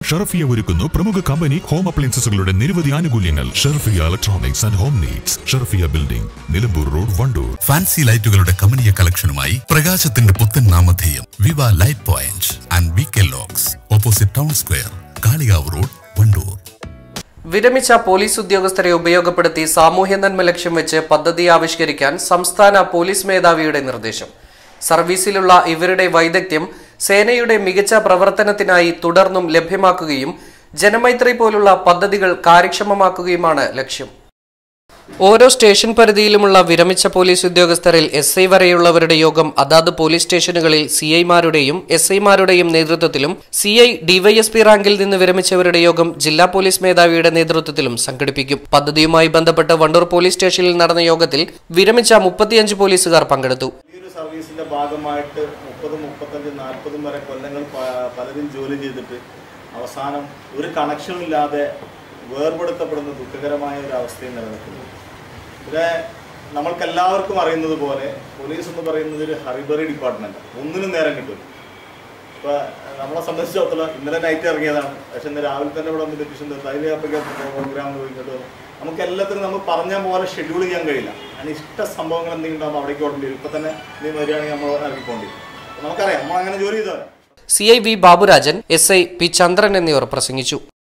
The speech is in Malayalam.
ഷർഫിയ ഒരുക്കുന്നു പ്രമുഖ കമ്പനി ഹോം അപ്ലയൻസസുകളുടെ നിരവധി ആനുകൂല്യങ്ങൾ Sharfiya electronics and home needs Sharfiya building Nilambur road Wandoor fancy ലൈറ്റുകളുടെ കമനീയ കളക്ഷനുമായി പ്രകാശത്തിന്റെ പുത്തൻ നാമധേയം Viva light point and V K locks opposite town square Kalikavu road Wandoor വിരമിച്ച പോലീസ് ഉദ്യോഗസ്ഥരെ ഉപയോഗപ്പെടുത്തി സാമൂഹ്യ നന്മ ലക്ഷ്യം വെച്ച് പദ്ധതി ആവിഷ്കരിക്കാൻ സംസ്ഥാന പോലീസ് മേധാവിയുടെ നിർദ്ദേശം സർവീസിലുള്ള ഇവരുടെ വൈദഗ്ധ്യം സേനയുടെ മികച്ച പ്രവർത്തനത്തിനായി തുടർന്നും ലഭ്യമാക്കുകയും ജനമൈത്രി പോലുള്ള പദ്ധതികൾ കാര്യക്ഷമമാക്കുകയുമാണ് ലക്ഷ്യം ഓരോ സ്റ്റേഷൻ പരിധിയിലുമുള്ള വിരമിച്ച പോലീസ് ഉദ്യോഗസ്ഥരിൽ എസ് ഐ വരെയുള്ളവരുടെ യോഗം അതാത് പോലീസ് സ്റ്റേഷനുകളിൽ സി ഐമാരുടെയും എസ് ഐമാരുടെയും നേതൃത്വത്തിലും സി ഐ ഡിവൈഎസ്പി റാങ്കിൽ നിന്ന് വിരമിച്ചവരുടെ യോഗം ജില്ലാ പോലീസ് മേധാവിയുടെ നേതൃത്വത്തിലും സംഘടിപ്പിക്കും പദ്ധതിയുമായി ബന്ധപ്പെട്ട് വണ്ടൂർ പോലീസ് സ്റ്റേഷനിൽ നടന്ന യോഗത്തിൽ വിരമിച്ച മുപ്പത്തിയഞ്ച് പോലീസുകാർ പങ്കെടുത്തു ഈ ഒരു സർവീസിന്റെ ഭാഗമായിട്ട് മുപ്പതും മുപ്പത്തഞ്ചും നാൽപ്പതും വരെ കൊല്ലങ്ങൾ പ- പലരും ജോലി ചെയ്തിട്ട് അവസാനം ഒരു കണക്ഷനും ഇല്ലാതെ വേർപെടുത്തപ്പെടുന്ന ദുഃഖകരമായ ഒരു അവസ്ഥയും നിലനിൽക്കുന്നു ഇവിടെ നമ്മൾക്കെല്ലാവർക്കും അറിയുന്നത് പോലെ പോലീസ് എന്ന് പറയുന്നത് ഒരു ഹറിബറി ഡിപ്പാർട്ട്മെന്റ് ഒന്നിനും നേരം കിട്ടും ഇപ്പൊ നമ്മളെ സംബന്ധിച്ചിടത്തോളം ഇന്നലെ നൈറ്റ് ഇറങ്ങിയതാണ് പക്ഷെ ഇന്ന് രാവിലെ തന്നെ ഇവിടെ വന്ന് പെറ്റീഷൻ തീർത്ത് അതിന് അപ്പോഴേക്കും പ്രോഗ്രാം പോയിട്ട് വന്നു. നമുക്ക് എല്ലാത്തിനും നമ്മൾ പറഞ്ഞ പോലെ ഷെഡ്യൂൾ ചെയ്യാൻ കഴിയില്ല അതിന് ഇഷ്ട സംഭവങ്ങൾ എന്തെങ്കിലും ഉണ്ടാകുമ്പോൾ അവിടേക്ക് ഓടേണ്ടി വരും ഇപ്പൊ തന്നെ നീ വരികയാണെങ്കിൽ നമ്മൾ ഇറങ്ങിപ്പോണ്ടി വരും നമുക്കറിയാം നമ്മൾ അങ്ങനെ ജോലി ചെയ്തവരാ C I V Baburajan S I P Chandran എന്നിവർ പ്രസംഗിച്ചു